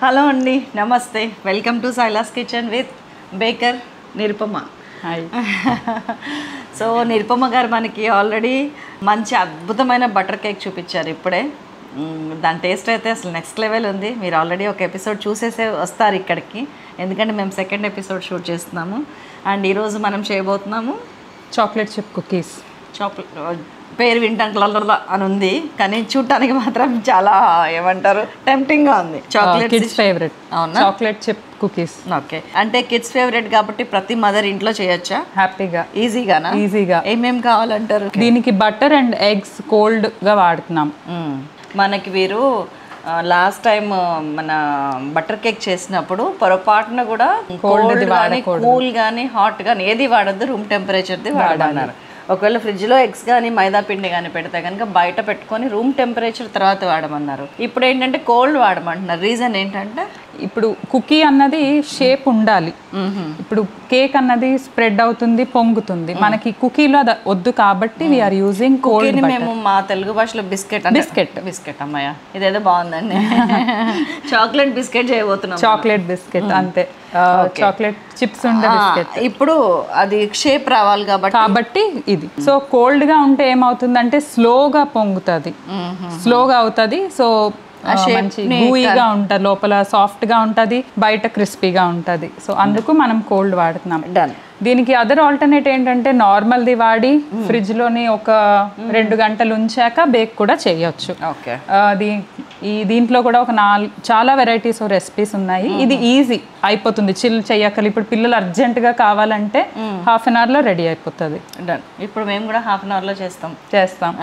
Hello అండి నమస్తే welcome to Sailu's kitchen with baker Nirupama hi so Nirupama garu మనకి ఆల్రెడీ మంచి అద్భుతమైన బటర్ కేక్ చూపించారు ఇప్పుడే మ్మ్, దాని టేస్ట్ అయితే అసలు నెక్స్ట్ లెవెల్ ఉంది మీరు ఆల్రెడీ ఒక ఎపిసోడ్ చూసేసే వస్తారు ఇక్కడికి ఎందుకంటే మేము సెకండ్ ఎపిసోడ్ షూట్ చేస్తున్నాము అండ్ ఈరోజు మనం చేయబోతున్నాము చాక్లెట్ చిప్ కుకీస్ చాక్లెట్ పేరు వింటానికి లల్లల అని ఉంది కానీ చూడటానికి మాత్రం చాలా ఏమంటారు టెంప్టింగ్గా ఉంది చాక్లెట్ కిడ్స్ ఫేవరెట్ అవునా? చాక్లెట్ చిప్ కుకీస్ ఓకే అంటే కిడ్స్ ఫేవరెట్ కాబట్టి ప్రతి మదర్ ఇంట్లో చేయొచ్చా హ్యాపీగా ఈజీగానా ఈజీగా ఏమేం కావాలంటారు దీనికి బటర్ అండ్ ఎగ్స్ కోల్డ్ గా వాడుతున్నాం మ్మ్. మనకి వీరు లాస్ట్ టైం మన బటర్ కేక్ చేసినప్పుడు పొరపాటున కూడా కోల్డ్ కానీ కూల్ కానీ హాట్ కానీ ఏది వాడద్దు రూమ్ టెంపరేచర్ది వాడమన్నారు ఒకవేళ ఫ్రిడ్జ్లో ఎగ్స్ కానీ మైదా పిండి కానీ పెడితే కనుక బయట పెట్టుకొని రూమ్ టెంపరేచర్ తర్వాత వాడమన్నారు ఇప్పుడు ఏంటంటే కోల్డ్ వాడమంటున్నారు రీజన్ ఏంటంటే ఇప్పుడు కుకీ అన్నది షేప్ ఉండాలి ఇప్పుడు కేక్ అన్నది స్ప్రెడ్ అవుతుంది పొంగుతుంది మనకి కుకీలో అది వద్దు కాబట్టి వీఆర్ యూజింగ్ కోల్డ్ దీన్ని మేము మా తెలుగు భాషలో బిస్కెట్ బిస్కెట్ బిస్కెట్ అమ్మయ్య ఇదేదో బాగుందండి చాక్లెట్ బిస్కెట్ చేయబోతున్నాం చాక్లెట్ బిస్కెట్ అంతే చాక్లెట్ చిప్స్ ఉండే ఆ, బిస్కెట్ ఇప్పుడు అది షేప్ రావాలి కాబట్టి కాబట్టి ఇది సో కోల్డ్ గా ఉంటే ఏమవుతుందంటే స్లోగా పొంగుతుంది స్లోగా అవుతుంది సో ఆ, మంచి గూయిగా ఉంటుంది లోపల సాఫ్ట్ గా ఉంటది బయట క్రిస్పీగా ఉంటది సో అందుకు మనం కోల్డ్ వాడుతున్నాం డన్ దీనికి అదర్ ఆల్టర్నేట్ ఏంటంటే నార్మల్ది వాడి ఫ్రిడ్జ్ లోని ఒక రెండు గంటలు ఉంచాక బేక్ కూడా చేయొచ్చు ఓకే ఆ, దీ ఈ దీంట్లో కూడా ఒక నాలుగు చాలా వెరైటీస్ ఆఫ్ రెసిపీస్ ఉన్నాయి ఇది ఈజీ అయిపోతుంది చిల్ చెయ్యకలు ఇప్పుడు పిల్లలు అర్జెంట్ గా కావాలంటే హాఫ్ అన్ అవర్ లో రెడీ అయిపోతుంది డన్ ఇప్పుడు మేము కూడా హాఫ్ అన్ అవర్లో చేస్తాం చేస్తాం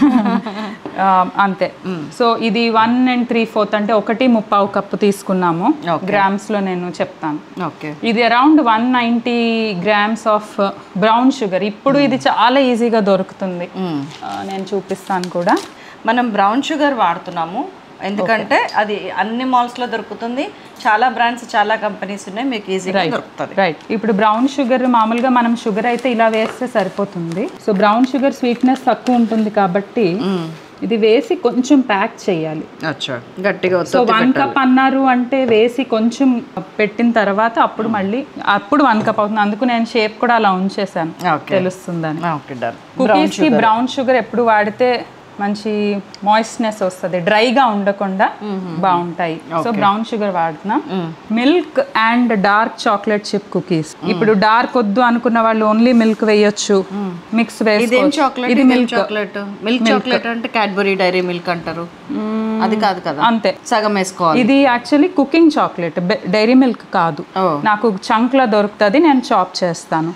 ఆ, అంతే సో ఇది వన్ అండ్ త్రీ ఫోర్త్ అంటే ఒకటి ముప్పావు కప్పు తీసుకున్నాము గ్రామ్స్ లో నేను చెప్తాను ఓకే ఇది around one ninety grams of brown sugar ఇప్పుడు ఇది చాలా ఈజీగా దొరుకుతుంది ఆ, నేను చూపిస్తాను కూడా మనం బ్రౌన్ షుగర్ వాడుతున్నాము ఎందుకంటే అది అన్ని malls లో దొరుకుతుంది చాలా బ్రాండ్స్ చాలా కంపెనీస్ ఉన్నాయి మీకు ఈజీగా దొరుకుతుంది రైట్ ఇప్పుడు బ్రౌన్ షుగర్ మామూలుగా మనం షుగర్ అయితే ఇలా వేస్తే సరిపోతుంది సో బ్రౌన్ షుగర్ స్వీట్నెస్ తక్కువ ఉంటుంది కాబట్టి ఇది వేసి కొంచెం ప్యాక్ చేయాలి అచ్చా గట్టిగా సో వన్ కప్ అన్నారు అంటే వేసి కొంచెం పెట్టిన తర్వాత అప్పుడు మళ్ళీ అప్పుడు వన్ కప్ అవుతుంది అందుకు నేను షేప్ కూడా అలా ఉంచేసాను ఓకే తెలుస్తుందని ఓకే డన్ కుకీస్ కి బ్రౌన్ షుగర్ ఎప్పుడు వాడితే మంచి మాయిస్ట్నెస్ వస్తుంది డ్రైగా ఉండకుండా బాగుంటాయి సో బ్రౌన్ షుగర్ వాడుతున్నాం milk and dark chocolate chip cookies ఇప్పుడు డార్క్ వద్దు అనుకున్న వాళ్ళు ఓన్లీ మిల్క్ వేయొచ్చు మిక్స్ ఇదేం వేసుకోవచ్చు చాక్లెట్ ఇది ఇదేం మిల్క్ చాక్లెట్ మిల్క్ చాక్లెట్ అంటే క్యాడ్బరీ డైరీ మిల్క్ అంటారు అది కాదు కదా అంతే సగం వేసుకోవాలి ఇది actually cooking chocolate dairy milk కాదు ఓ. నాకు చంక్ లో దొరుకుతుంది నేను చాప్ చేస్తాను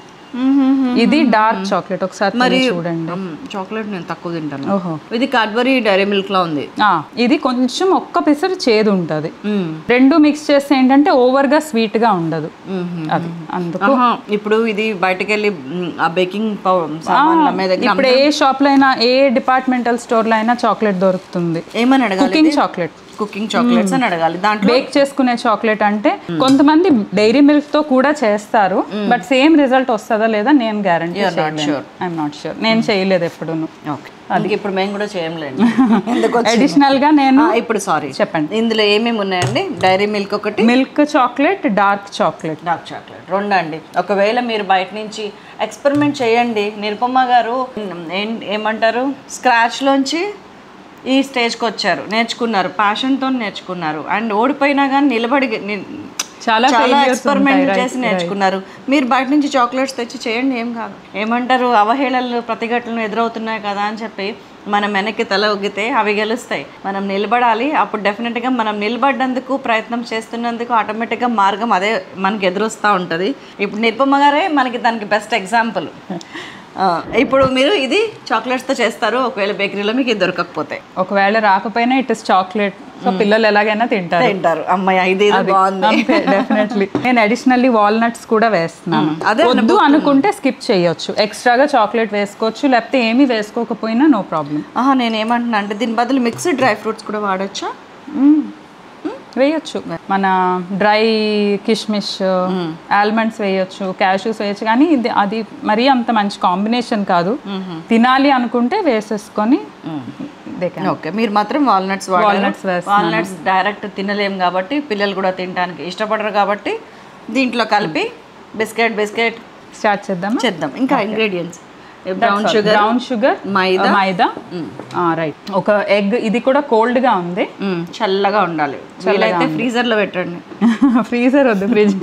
ఇది డార్క్ చాక్లెట్ ఒకసారి తిని చూడండి చాక్లెట్ నేను తక్కువ తింటాను ఓహో ఇది క్యాడ్బరీ డైరీ మిల్క్ లా ఉంది ఆ, ఇది కొంచెం ఒక్క పిసరు చేదు ఉంటుంది రెండు మిక్స్ చేస్తే ఏంటంటే ఓవర్ గా స్వీట్ గా ఉండదు అది అందుకు ఆహా, ఇప్పుడు ఇది బయటకు వెళ్ళి మ్, ఆ బేకింగ్ పౌడర్ సామాన్లు అమ్మే దగ్గర ఇప్పుడు ఏ షాప్ లో అయినా ఏ డిపార్ట్మెంటల్ స్టోర్ లో అయినా చాక్లెట్ దొరుకుతుంది ఏమని అడగాలి కుకింగ్ చాక్లెట్ కుకింగ్ చాక్లెట్స్ అని అడగాలి దాంట్లో బేక్ చేసుకునే చాక్లెట్ అంటే కొంతమంది డైరీ మిల్క్ తో కూడా చేస్తారు బట్ సేమ్ రిజల్ట్ వస్తుందా లేదా నేను guarantee sure. I'm not sure నేను చేయలేదు ఎప్పుడు ఓకే అందుకే ఇప్పుడు మేము కూడా చేయలేండి ఎందుకు వచ్చింది? అడిషనల్ గా నేను ఆ, ఇప్పుడు సారీ చెప్పండి ఇందులో ఏమేమి ఉన్నాయండి డైరీ మిల్క్ ఒకటి milk chocolate dark chocolate dark chocolate రెండు అండి ఒకవేళ మీరు బయట నుంచి ఎక్స్పెరిమెంట్ చేయండి నిరుపమ్మ గారు ఏం- ఏమంటారు స్క్రాచ్లోంచి ఈ స్టేజ్కి వచ్చారు నేర్చుకున్నారు ప్యాషన్తో నేర్చుకున్నారు అండ్ ఓడిపోయినా కానీ నిలబడి ని- చాలా చాలా failures ఎక్స్పెరిమెంట్ ఉంటాయి, చేసి నేర్చుకున్నారు మీరు బయట నుంచి చాక్లెట్స్ తెచ్చి చేయండి ఏం కాదు ఏమంటారు అవహేళనలు ప్రతిఘటనలు ఎదురవుతున్నాయి కదా అని చెప్పి మనం వెనక్కి తల ఒగ్గితే అవి గెలుస్తాయి మనం నిలబడాలి అప్పుడు డెఫినెట్గా మనం నిలబడ్డందుకు ప్రయత్నం చేస్తున్నందుకు ఆటోమేటిక్గా మార్గం అదే మనకి ఎదురొస్తూ ఉంటుంది ఇప్పుడు నిరుపమ్మ గారే మనకి దానికి బెస్ట్ ఎగ్జాంపుల్ ఇప్పుడు మీరు ఇది చాక్లెట్స్తో చేస్తారు ఒకవేళ బేకరీలో మీకు ఇది దొరకకపోతే ఒకవేళ రాకపోయినా ఇట్ ఇస్ చాక్లెట్ సో పిల్లలు ఎలాగైనా తింటారు తింటారు అమ్మాయి ఇది ఇది బాగుంది అంతే డెఫినెట్లీ నేను అడిషనల్లీ వాల్నట్స్ కూడా వేస్తున్నాను అదే వద్దు అనుకుంటే స్కిప్ చేయొచ్చు ఎక్స్ట్రాగా చాక్లెట్ వేసుకోవచ్చు లేకపోతే ఏమీ వేసుకోకపోయినా నో ప్రాబ్లం ఆహా నేను ఏమంటున్నా అంటే దీని బదులు మిక్స్డ్ డ్రై ఫ్రూట్స్ కూడా వాడచ్చా వేయొచ్చు మన డ్రై కిష్మిష్ ఆల్మండ్స్ వేయొచ్చు క్యాషూస్ వేయొచ్చు కానీ ఇది అది మరీ అంత మంచి కాంబినేషన్ కాదు తినాలి అనుకుంటే వేసేసుకొని దే క్యాన్ ఓకే మీరు మాత్రం వాల్నట్స్ Walnuts వేస్తున్నాను. వాల్నట్స్ డైరెక్ట్ తినలేం కాబట్టి పిల్లలు కూడా తినడానికి ఇష్టపడరు కాబట్టి దీంట్లో కలిపి బిస్కెట్ బిస్కెట్ స్టార్ట్ చేద్దామా చేద్దాం ఇంకా ingredients brown sugar brown sugar maida. Maida right ఒక ఎగ్ ఇది కూడా కోల్డ్ గా ఉంది చల్లగా ఉండాలి వీలైతే ఫ్రీజర్ లో పెట్టండి ఫ్రీజర్ వద్దు ఫ్రిడ్జ్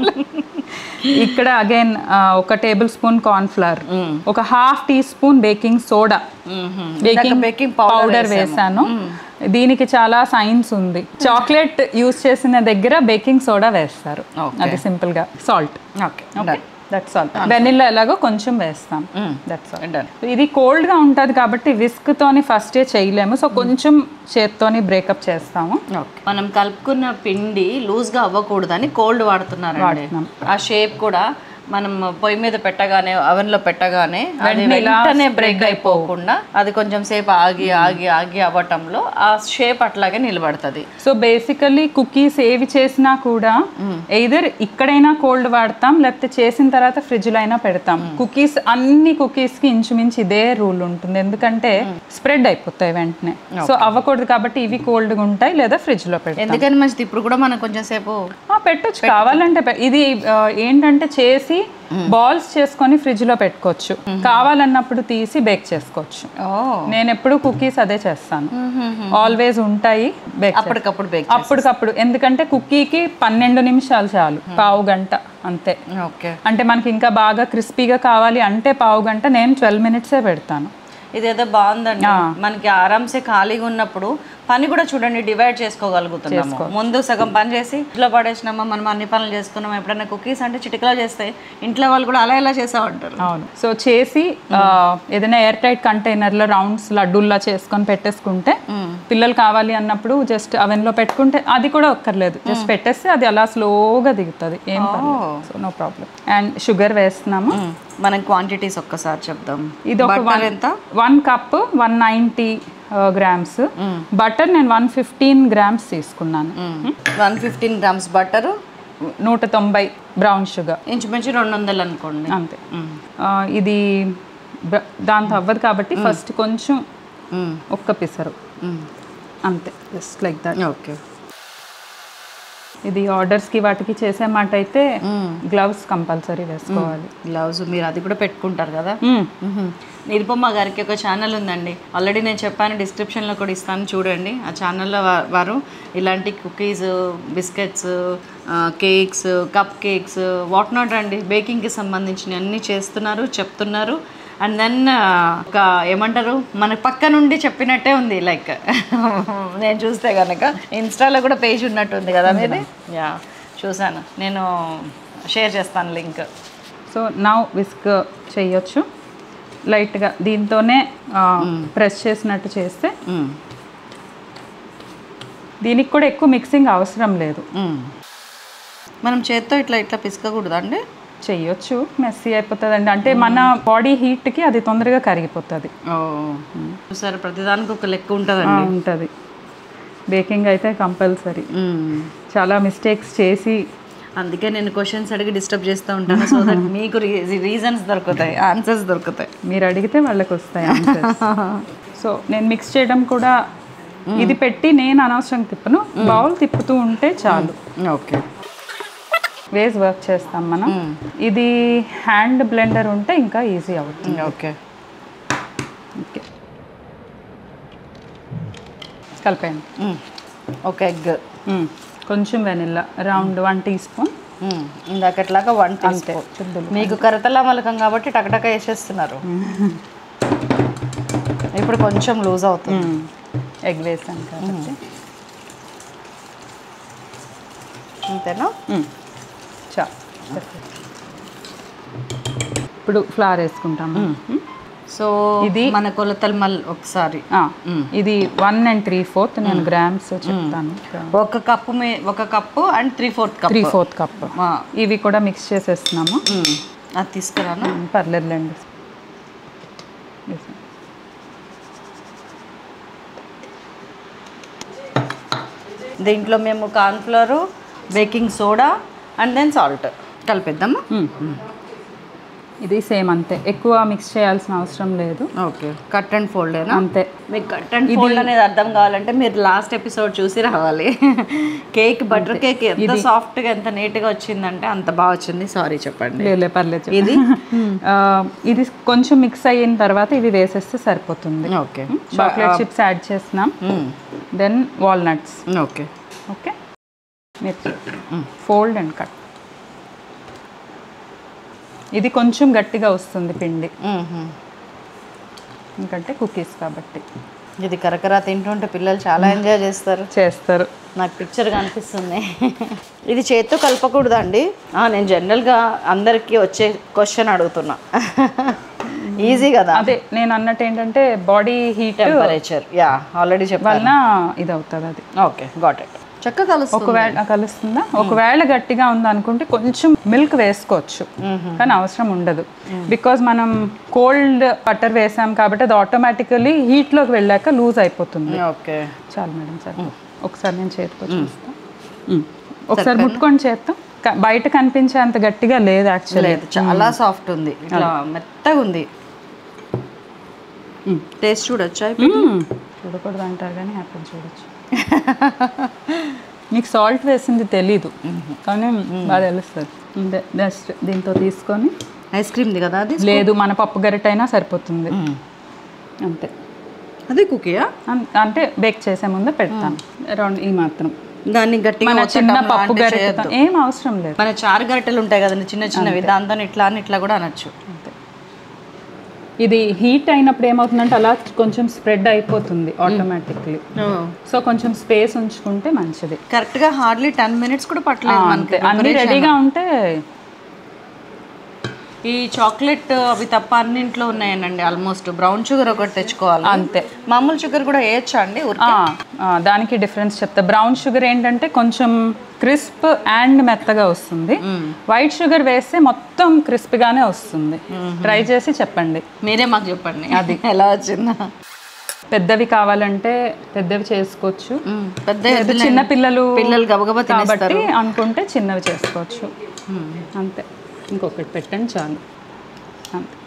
ఇక్కడ అగైన్ ఒక టేబుల్ స్పూన్ కార్న్ ఫ్లవర్ ఒక half teaspoon baking soda baking baking powder powder వేసాను దీనికి చాలా సైన్స్ ఉంది చాక్లెట్ యూస్ చేసిన దగ్గర బేకింగ్ సోడా వేస్తారు Okay. అది సింపుల్ గా salt okay okay that's all vanilla ఎలాగో కొంచెం వేస్తాం దట్స్ ఆల్ Done. ఇది కోల్డ్ గా ఉంటది కాబట్టి విస్క్ తోని ఫస్టే చేయలేము సో కొంచెం చేత్తోని బ్రేకప్ చేస్తాము ఓకే మనం కలుపుకున్న పిండి లూజ్ గా అవ్వకూడదని కోల్డ్ వాడుతున్నారండి వాడుతున్నాం. ఆ షేప్ కూడా మనం పొయ్యి మీద పెట్టగానే oven లో పెట్టగానే అది వెంటనే ఇలా వెంటనే బ్రేక్ అయిపోకుండా అది కొంచెం సేపు ఆగి ఆగి ఆగి అవ్వటంలో ఆ షేప్ అట్లాగే నిలబడుతుంది సో బేసికల్లీ కుకీస్ ఏవి చేసినా కూడా ఎయిదర్ ఇక్కడైనా కోల్డ్ వాడతాం లేకపోతే చేసిన తర్వాత ఫ్రిడ్జ్ లో అయినా పెడతాం కుకీస్ అన్ని కుకీస్ కి ఇంచుమించు ఇదే రూల్ ఉంటుంది ఎందుకంటే స్ప్రెడ్ అయిపోతాయి వెంటనే సో అవ్వకూడదు కాబట్టి ఇవి కోల్డ్ గా ఉంటాయి లేదా ఫ్రిడ్జ్ లో పెడతాం ఎందుకని మంచిది ఇప్పుడు కూడా మనం కొంచెం సేపు ఆ, పెట్టొచ్చు కావాలంటే పె- ఇది ఆ, ఏంటంటే చేసి బాల్స్ చేసుకొని ఫ్రిడ్జ్ లో పెట్టుకోవచ్చు కావాలన్నప్పుడు తీసి బేక్ చేసుకోవచ్చు ఓ నేను ఎప్పుడు కుకీస్ అదే చేస్తాను ఆల్వేస్ ఉంటాయి బేక్ అప్పటికప్పుడు బేక్ అప్పటికప్పుడు ఎందుకంటే కుక్కీకి పన్నెండు నిమిషాలు చాలు పావు గంట అంతే ఓకే అంటే మనకి ఇంకా బాగా క్రిస్పీగా కావాలి అంటే పావు గంట నేను ట్వెల్వ్ మినిట్సే పెడతాను ఇదేదో బాగుందండి మనకి ఆరామ్సే ఖాళీగా ఉన్నప్పుడు పని కూడా చూడండి డివైడ్ చేసుకోగలుగుతున్నాము ముందు సగం పని చేసి ఇంట్లో పడేసినామా మనం అన్ని పనులు చేసుకున్నాం ఎప్పుడైనా కుకీస్ అంటే చిటికలో చేస్తే ఇంట్లో వాళ్ళు కూడా అలా ఎలా చేసామంటారు అవును సో చేసి ఆ, ఏదైనా ఎయిర్ టైట్ కంటైనర్లో రౌండ్స్ లడ్డూల్లా చేసుకొని పెట్టేసుకుంటే పిల్లలు కావాలి అన్నప్పుడు జస్ట్ లో పెట్టుకుంటే అది కూడా ఒక్కర్లేదు జస్ట్ పెట్టేస్తే అది అలా స్లోగా దిగుతుంది ఏం పర్లేదు so no problem and sugar వేస్తున్నాము మనం క్వాంటిటీస్ ఒక్కసారి చెప్దాం ఇది ఒక Butter ఎంత one cup one ninety grams butter నేను వన్ ఫిఫ్టీన్ గ్రామ్స్ తీసుకున్నాను వన్ ఫిఫ్టీన్ గ్రామ్స్ బట్టరు నూట తొంభై బ్రౌన్ షుగర్ ఇంచుమించు రెండు వందలు అనుకోండి అంతే ఆ, ఇది బ- దాంతో అవ్వదు కాబట్టి ఫస్ట్ కొంచెం ఒక్క పిసరు అంతే జస్ట్ లైక్ దట్ ఓకే ఇది ఆర్డర్స్కి వాటికి చేసే మాట అయితే గ్లవ్స్ కంపల్సరీ వేసుకోవాలి గ్లౌజ్ మీరు అది కూడా పెట్టుకుంటారు కదా మ్మ్. మ్మ్. నిరుపమ గారికి ఒక ఛానల్ ఉందండి ఆల్రెడీ నేను చెప్పాను డిస్క్రిప్షన్లో కూడా ఇస్తాను చూడండి ఆ ఛానల్లో వా- వారు ఇలాంటి cookies biscuits cakes cupcakes what not అండి బేకింగ్కి సంబంధించిన అన్నీ చేస్తున్నారు చెప్తున్నారు అండ్ దెన్ ఒక ఏమంటారు మన పక్క నుండి చెప్పినట్టే ఉంది లైక్ నేను చూస్తే కనుక ఇన్స్టాలో కూడా పేజ్ ఉన్నట్టు ఉంది కదా మీది యా చూసాను నేను షేర్ చేస్తాను లింక్ సో నౌ విస్క్ చేయొచ్చు లైట్గా దీంతోనే ప్రెస్ చేసినట్టు చేస్తే దీనికి కూడా ఎక్కువ మిక్సింగ్ అవసరం లేదు మ్మ్. మనం చేత్తో ఇట్లా ఇట్లా పిసకకూడదా అండి చెయ్యొచ్చు మెస్సీ అయిపోతుందండి అంటే మన బాడీ హీట్కి అది తొందరగా కరిగిపోతుంది ఓ సరే ప్రతిదానికి ఒక లెక్క ఉంటుందండి ఉంటుంది బేకింగ్ అయితే కంపల్సరీ మ్మ్. చాలా మిస్టేక్స్ చేసి అందుకే నేను క్వశ్చన్స్ అడిగి డిస్టర్బ్ చేస్తూ ఉంటాను సో దట్ మీకు రీజన్స్ దొరుకుతాయి ఆన్సర్స్ దొరుకుతాయి మీరు అడిగితే వాళ్ళకి వస్తాయి answers. సో నేను మిక్స్ చేయడం కూడా ఇది పెట్టి నేను అనవసరం తిప్పను బౌల్ తిప్పుతూ ఉంటే చాలు ఓకే వేస్ వర్క్ చేస్తాం మనం ఇది హ్యాండ్ బ్లెండర్ ఉంటే ఇంకా ఈజీ అవుతుంది ఓకే ఓకే కలిపాను ఒక ఎగ్ మ్మ్. కొంచెం vanilla round one teaspoon ఇందాకట్లాగా వన్ అంతే టీ మీకు కరతలా మలకం కాబట్టి టకటక వేసేస్తున్నారు ఇప్పుడు కొంచెం లూజ్ అవుతుంది ఎగ్ వేసాను కాబట్టి అంతేనా మ్మ్. చా ఇప్పుడు ఫ్లవర్ వేసుకుంటాము సో ఇది- ఇది మన కొలతలు మళ్ళీ ఒకసారి ఆ, ఇది వన్ అండ్ త్రీ ఫోర్త్ నేను గ్రామ్స్ చెప్తాను ఒక కప్పు మే ఒక cup and three fourth cup three fourth cup ఇవి కూడా మిక్స్ చేసేస్తున్నాము అది తీసుకురాను మ్మ్, పర్లేదులేండి దీంట్లో మేము cornflour baking soda and then salt కలిపేద్దామా మ్మ్. ఇది సేమ్ అంతే ఎక్కువ మిక్స్ చేయాల్సిన అవసరం లేదు ఓకే కట్ అండ్ ఫోల్డేనా అంతే మీకు కట్ అండ్ ఫోల్డ్ అనేది అర్థం కావాలంటే మీరు లాస్ట్ ఎపిసోడ్ చూసి రావాలి కేక్ బటర్ కేక్ ఎంత సాఫ్ట్గా ఎంత నీట్గా వచ్చిందంటే అంత బాగా వచ్చింది సారీ చెప్పండి లేలే పర్లేదు ఇది ఇది కొంచెం మిక్స్ అయిన తర్వాత ఇవి వేసేస్తే సరిపోతుంది ఓకే చాక్లెట్ చిప్స్ యాడ్ చేస్తున్నాం దెన్ వాల్నట్స్ ఓకే ఓకే మిర్చి ఫోల్డ్ అండ్ కట్ ఇది కొంచెం గట్టిగా వస్తుంది పిండి ఎందుకంటే కుకీస్ కాబట్టి ఇది కరకరా తింటుంటే పిల్లలు చాలా ఎంజాయ్ చేస్తారు చేస్తారు నాకు పిక్చర్ కనిపిస్తుంది ఇది చేత్తో కలపకూడదండి ఆ, నేను జనరల్గా అందరికీ వచ్చే క్వశ్చన్ అడుగుతున్నా ఈజీ కదా అదే నేను అన్నట్టు ఏంటంటే body heat temperature yeah already చెప్పాను వలన ఇది అవుతుంది అది ఓకే గాట్ ఇట్ చక్కగా కలుస్తుంది ఒకవేళ కలుస్తుందా ఒకవేళ గట్టిగా ఉంది అనుకుంటే కొంచెం మిల్క్ వేసుకోవచ్చు కానీ అవసరం ఉండదు బికాజ్ మనం కోల్డ్ బటర్ వేసాం కాబట్టి అది ఆటోమేటికలీ హీట్లోకి వెళ్ళాక లూజ్ అయిపోతుంది ఓకే చాలు మేడం సార్ ఒకసారి నేను చేతితో చూస్తాను ఒకసారి ముట్టుకొని చేస్తాం క- బయట కనిపించే అంత గట్టిగా లేదు యాక్చువల్లీ లేదు చాలా సాఫ్ట్ ఉంది ఇట్లా మెత్తగా ఉంది టేస్ట్ చూడొచ్చా చూడకూడదు అంటారు కానీ హ్యాపీ చూడొచ్చు మీకు సాల్ట్ వేసింది తెలీదు కానీ బాగా తెలుస్తుంది ఇంతే జస్ట్ దీంతో తీసుకొని ఐస్ క్రీమ్ది కదా అది లేదు మన పప్పు గరిట అయినా సరిపోతుంది అంతే అది కుకీయా అన్- అంటే బేక్ చేసే ముందు పెడతాను అరౌండ్ ఈ మాత్రం దాన్ని గట్టిగా మన చిన్న ఒత్తటం పప్పు లాంటివి గరిటతో చేయొద్దు. ఏం అవసరం లేదు మన చారు గరిటెలు ఉంటాయి కదండి చిన్న చిన్నవి దాంతో ఇట్లా అని ఇట్లా కూడా అనొచ్చు అంతే ఇది హీట్ అయినప్పుడు ఏమవుతుందంటే అలా కొంచెం స్ప్రెడ్ అయిపోతుంది ఆటోమేటిక్లీ సో కొంచెం స్పేస్ ఉంచుకుంటే మంచిది కరెక్ట్ గా హార్డ్లీ టెన్ మినిట్స్ కూడా పట్టలేదు అంతే మనకి అన్ని రెడీగా ఉంటే ఈ చాక్లెట్ అవి తప్ప అన్నింట్లో ఉన్నాయనండి ఆల్మోస్ట్ బ్రౌన్ షుగర్ ఒకటి తెచ్చుకోవాలి అంతే మామూలు షుగర్ కూడా వేయచ్చా అండి ఊరికే? ఆ, ఆ, దానికి డిఫరెన్స్ చెప్తా బ్రౌన్ షుగర్ ఏంటంటే కొంచెం క్రిస్ప్ అండ్ మెత్తగా వస్తుంది వైట్ షుగర్ వేస్తే మొత్తం క్రిస్ప్గానే వస్తుంది ట్రై చేసి చెప్పండి మీరే మాకు చెప్పండి అది ఎలా వచ్చిందా పెద్దవి కావాలంటే పెద్దవి చేసుకోవచ్చు మ్మ్. పెద్ద లేదు, చిన్న పిల్లలు పిల్లలు గబగబా కాబట్టి అనుకుంటే చిన్నవి చేసుకోవచ్చు అంతే ఇంకొకటి పెట్టండి చాలు అంతే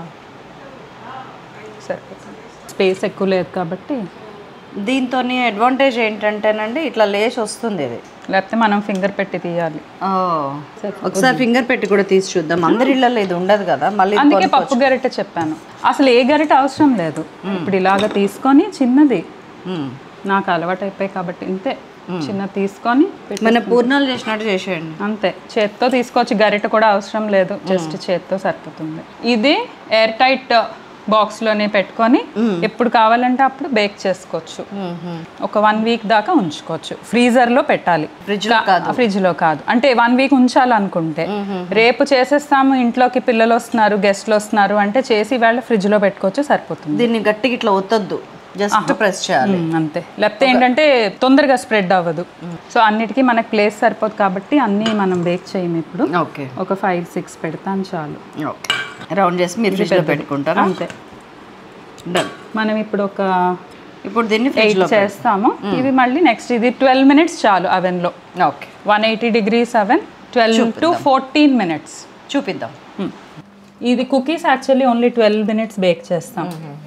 సరిపోతుంది స్పేస్ ఎక్కువ లేదు కాబట్టి దీంతో అడ్వాంటేజ్ ఏంటంటేనండి ఇట్లా లేచి వస్తుంది ఇది లేకపోతే మనం ఫింగర్ పెట్టి తీయాలి ఓ. ఒకసారి ఫింగర్ పెట్టి కూడా తీసి చూద్దాం అందరి ఇళ్ళల్లో ఇది ఉండదు కదా మళ్ళీ ఇది అందుకే పప్పు గరిటె చెప్పాను అసలు ఏ గరిటె అవసరం లేదు ఇప్పుడు ఇలాగ తీసుకొని చిన్నది మ్మ్. నాకు అలవాటు అయిపోయి కాబట్టి ఇంతే చిన్న తీసుకొని పెట్టి- మన పూర్ణాలు చేసినట్టు చేసేయండి అంతే చేత్తో తీసుకోవచ్చు గరిటె కూడా అవసరం లేదు జస్ట్ చేత్తో సరిపోతుంది ఇది ఎయిర్ టైట్ బాక్స్ లోనే పెట్టుకొని ఎప్పుడు కావాలంటే అప్పుడు బేక్ చేసుకోవచ్చు ఒక వన్ వీక్ దాకా ఉంచుకోవచ్చు ఫ్రీజర్ లో పెట్టాలి ఫ్రిడ్జ్ లో కాదు ఫ్రిడ్జ్ లో కాదు అంటే వన్ వీక్ ఉంచాలనుకుంటే రేపు చేసేస్తాము ఇంట్లోకి పిల్లలు వస్తున్నారు గెస్ట్లు వస్తున్నారు అంటే చేసి వాళ్ళ ఫ్రిడ్జ్ లో పెట్టుకోవచ్చు సరిపోతుంది దీన్ని గట్టిగా ఇట్లా ఒత్తద్దు జస్ట్ ప్రెస్ చేయాలి మ్మ్, అంతే లేకపోతే ఏంటంటే తొందరగా స్ప్రెడ్ అవ్వదు సో అన్నిటికీ మనకు ప్లేస్ సరిపోదు కాబట్టి అన్నీ మనం బేక్ చేయము ఇప్పుడు ఓకే ఒక ఫైవ్ సిక్స్ పెడతాను చాలు ఓకే రౌండ్ చేసి మీరు ఫ్రిడ్జ్ లో పెట్టుకుంటారా అంతే డన్ మనం ఇప్పుడు ఒక ఇప్పుడు దీన్ని ఫ్రిడ్జ్ ఎయిట్ చేస్తాము ఇది మళ్ళీ నెక్స్ట్ ఇది ట్వెల్వ్ మినిట్స్ చాలు అవెన్లో okay one eighty degrees oven twelve to fourteen minutes చూపిద్దాం ఇది cookies actually only twelve minutes bake చేస్తాం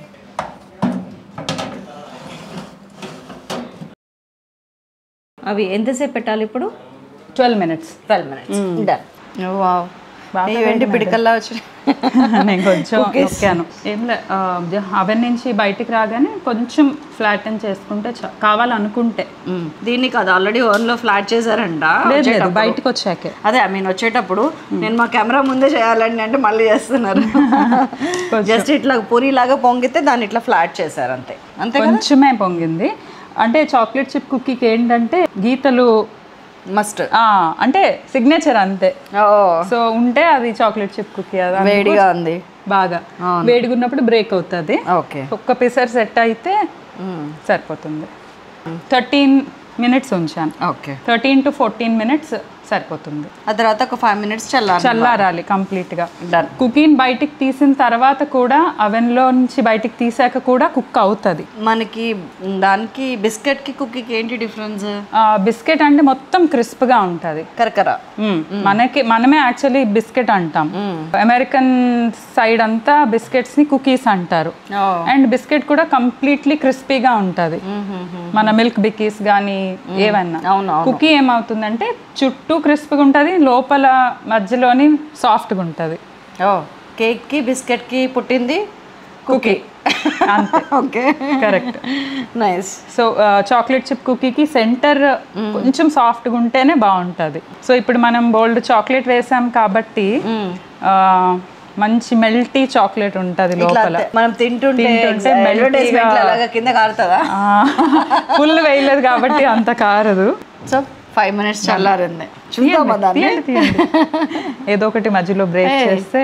అవి ఎంతసేపు పెట్టాలి ఇప్పుడు twelve minutes twelve minutes done wow ఇవేంటి పిడికల్లా వచ్చి నేను కొంచెం నొక్కాను ఏం లే అవెన్ నుంచి బయటికి రాగానే కొంచెం ఫ్లాటన్ చేసుకుంటే చా- కావాలనుకుంటే దీన్ని కాదు ఆల్రెడీ ఓన్ లో ఫ్లాట్ చేశారంట లేదు లేదు బయటకు వచ్చాకే అదే ఐ మీన్ వచ్చేటప్పుడు నేను మా కెమెరా ముందే చేయాలండి అంటే మళ్ళీ చేస్తున్నారు జస్ట్ ఇట్లా పూరి లాగా పొంగితే దాన్ని ఇట్లా ఫ్లాట్ చేశారు అంతే అంతే కొంచెమే పొంగింది అంటే చాక్లెట్ చిప్ కుక్కీకి ఏంటంటే గీతలు మస్ట్ ఆ, అంటే సిగ్నేచర్ అంతే ఓ సో ఉంటే అది చాక్లెట్ చిప్ కుక్కీ అది అందుకు వేడిగా ఉంది బాగా వేడిగా ఉన్నప్పుడు బ్రేక్ అవుతుంది ఓకే ఒక్క పిసర్ సెట్ అయితే సరిపోతుంది థర్టీన్ మినిట్స్ ఉంచాను okay thirteen to fourteen minutes సరిపోతుంది ఆ తర్వాత ఒక ఫైవ్ మినిట్స్ చల్లాలి చల్లారాలి కంప్లీట్గా డన్ కుకీని బయటికి తీసిన తర్వాత కూడా అవెన్లో నుంచి బయటికి తీసాక కూడా కుక్ అవుతుంది మనకి దానికి బిస్కెట్ కి కుక్కీకి ఏంటి డిఫరెన్స్ బిస్కెట్ అంటే మొత్తం క్రిస్ప్గా ఉంటుంది కరకర మనకి మనమే యాక్చువల్లీ బిస్కెట్ అంటాం అమెరికన్ సైడ్ అంతా బిస్కెట్స్ ని కుకీస్ అంటారు అండ్ బిస్కెట్ కూడా కంప్లీట్లీ క్రిస్పీగా ఉంటుంది మన మిల్క్ బికీస్ కానీ ఏవన్నా అవును కుకీ ఏమవుతుందంటే చుట్టూ క్రిస్ప్గా ఉంటుంది లోపల మధ్యలోని సాఫ్ట్గా ఉంటుంది ఓ కేక్ కి బిస్కెట్ కి పుట్టింది కుకీ అంతే okay correct nice so chocolate chip కుకీకి సెంటర్ కొంచెం సాఫ్ట్గా ఉంటేనే బాగుంటుంది సో ఇప్పుడు మనం బోల్డ్ చాక్లెట్ వేసాం కాబట్టి ఆ, మంచి మెల్టీ చాక్లెట్ ఉంటుంది లోపల మనం తింటుంటే తింటుంటే advertisement melty గా- లాగా కింద కారుతుందా ఫుల్ వేయలేదు కాబట్టి అంత కారదు సో ఫైవ్ మినిట్స్ చల్లారింది చూద్దామా దాన్ని తీయండి, తీయండి. ఏదో ఒకటి మధ్యలో బ్రేక్ చేస్తే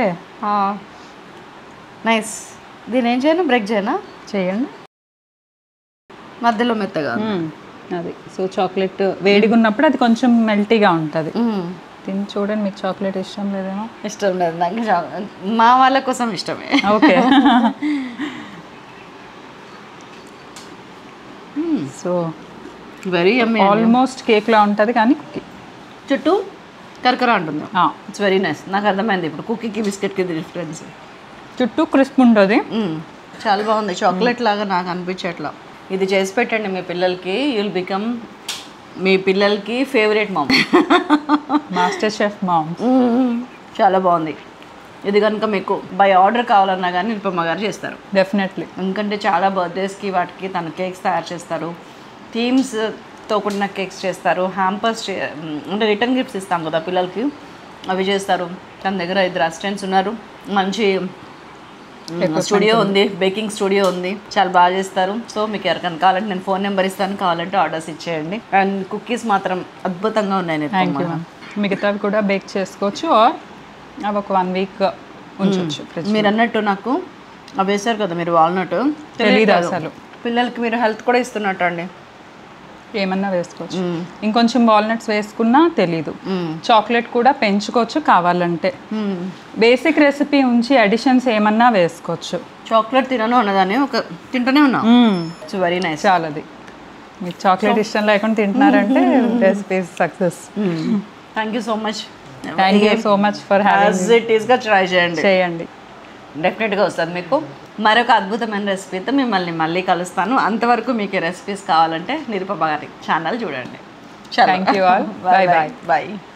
నైస్ దీని ఏం చేయను బ్రేక్ చేయనా చేయండి మధ్యలో మెత్తగా మ్మ్. అది సో చాక్లెట్ వేడిగా ఉన్నప్పుడు అది కొంచెం మెల్టీగా ఉంటుంది మ్మ్. తిని చూడండి మీకు చాక్లెట్ ఇష్టం లేదేమో ఇష్టం లేదు నాకు చా- మా వాళ్ళ కోసం ఇష్టమే ఓకే సో వెరీ అమ్మే ఆల్మోస్ట్ కేక్లా ఉంటుంది కానీ cookie. చుట్టూ కరకర అంటుంది ఆ, ఇట్స్ వెరీ నైస్ నాకు అర్థమైంది ఇప్పుడు కుక్కీకి బిస్కెట్కి డిఫరెన్స్ చుట్టూ క్రిస్ప్ ఉంటుంది చాలా బాగుంది చాక్లెట్ లాగా నాకు అనిపించట్లా ఇది చేసి పెట్టండి మీ పిల్లలకి యుల్ బికమ్ మీ పిల్లలకి favourite mom master chef mom చాలా బాగుంది ఇది కనుక మీకు బై ఆర్డర్ కావాలన్నా కానీ నిరుపమ్మ గారు చేస్తారు డెఫినెట్లీ ఎందుకంటే చాలా బర్త్డేస్కి వాటికి తన కేక్స్ తయారు చేస్తారు థీమ్స్తో కూడిన కేక్స్ చేస్తారు హ్యాంపర్స్ చే అంటే రిటర్న్ గిఫ్ట్స్ ఇస్తాం కదా పిల్లలకి అవి చేస్తారు తన దగ్గర ఇద్దరు అసిస్టెంట్స్ ఉన్నారు మంచి స్టూడియో ఉంది బేకింగ్ స్టూడియో ఉంది చాలా బాగా చేస్తారు సో మీకు ఎవరికైనా కావాలంటే నేను ఫోన్ నెంబర్ ఇస్తాను కావాలంటే ఆర్డర్స్ ఇచ్చేయండి అండ్ కుకీస్ మాత్రం అద్భుతంగా ఉన్నాయి థ్యాంక్ యూ నిరుపమ్మ. మ్యామ్ మిగతావి కూడా బేక్ చేసుకోవచ్చు ఆర్ అవి ఒక వన్ వీక్ ఉంచవచ్చు ఫ్రిడ్జ్ మీరు అన్నట్టు నాకు అవి వేశారు కదా మీరు వాల్నట్ తెలీదు అసలు పిల్లలకి మీరు హెల్త్ కూడా ఇస్తున్నట్టు అండి ఏమన్నా వేసుకోవచ్చు ఇంకొంచెం వాల్నట్స్ వేసుకున్నా తెలీదు మ్మ్. చాక్లెట్ కూడా పెంచుకోవచ్చు కావాలంటే మ్మ్. బేసిక్ రెసిపీ ఉంచి అడిషన్స్ ఏమన్నా వేసుకోవచ్చు చాక్లెట్ తినను అన్నదాన్ని ఒక తింటూనే ఉన్నా ఇట్స్ వెరీ నైస్ చాలది మీకు చాక్లెట్ ఇష్టం లేకుండా తింటున్నారంటే recipe success thank you so much thank you so much for having as it ఈస్గా ట్రై చేయండి చేయండి డెఫినెట్గా వస్తుంది మీకు మరొక అద్భుతమైన రెసిపీతో మిమ్మల్ని మళ్ళీ కలుస్తాను అంతవరకు మీకు ఈ రెసిపీస్ కావాలంటే నిరుపమ గారి ఛానల్ చూడండి Thank you all. Bye bye. Bye